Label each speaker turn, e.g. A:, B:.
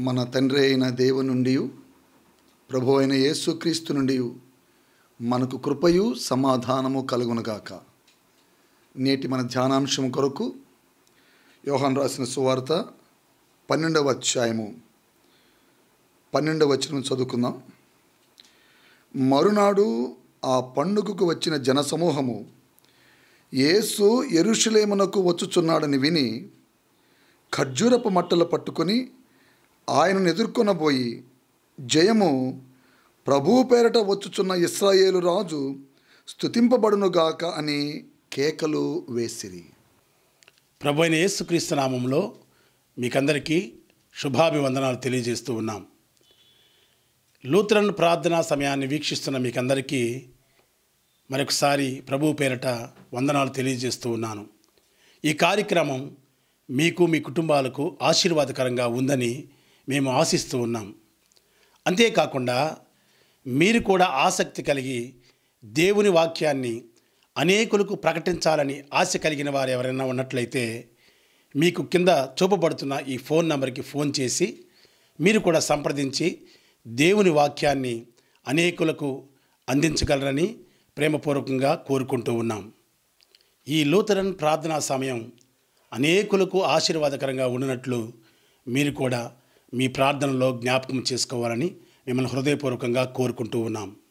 A: మన తండ్రి అయిన దేవుని నుండి ప్రభు అయిన యేసుక్రీస్తు నుండి మనకు కృపయు సమాధానము కలుగునుగాక నేటి మన ధ్యానాంశం కొరకు యోహాన్ రాసిన సువార్త పన్నెండవ అధ్యాయము పన్నెండవ వచనం చదువుకుందాం మరునాడు ఆ పండుగకు వచ్చిన జనసమూహము యేసు ఎరుషులేమునకు వచ్చుచున్నాడని విని ఖర్జూరపు మట్టలు పట్టుకొని ఆయనను ఎదుర్కొనబోయి జయము ప్రభువు పేరట వచ్చుచున్న ఇస్రాయేలు రాజు స్తుతింపబడునుగాక అని కేకలు వేసిరి
B: ప్రభు అయిన యేసుక్రీస్తు నామంలో మీకందరికీ శుభాభివందనాలు తెలియజేస్తూ ఉన్నాం లూథరన్ ప్రార్థనా సమయాన్ని వీక్షిస్తున్న మీకందరికీ మరొకసారి ప్రభు పేరట వందనాలు తెలియజేస్తూ ఉన్నాను ఈ కార్యక్రమం మీకు మీ కుటుంబాలకు ఆశీర్వాదకరంగా ఉందని మేము ఆశిస్తూ ఉన్నాం అంతేకాకుండా మీరు కూడా ఆసక్తి కలిగి దేవుని వాక్యాన్ని అనేకులకు ప్రకటించాలని ఆశ కలిగిన వారు ఎవరైనా ఉన్నట్లయితే మీకు కింద చూపబడుతున్న ఈ ఫోన్ నంబర్కి ఫోన్ చేసి మీరు కూడా సంప్రదించి దేవుని వాక్యాన్ని అనేకులకు అందించగలరని ప్రేమపూర్వకంగా కోరుకుంటూ ఉన్నాం ఈ లూథరన్ ప్రార్థనా సమయం అనేకులకు ఆశీర్వాదకరంగా ఉండినట్లు మీరు కూడా మీ ప్రార్థనలో జ్ఞాపకం చేసుకోవాలని మిమ్మల్ని హృదయపూర్వకంగా కోరుకుంటూ ఉన్నాం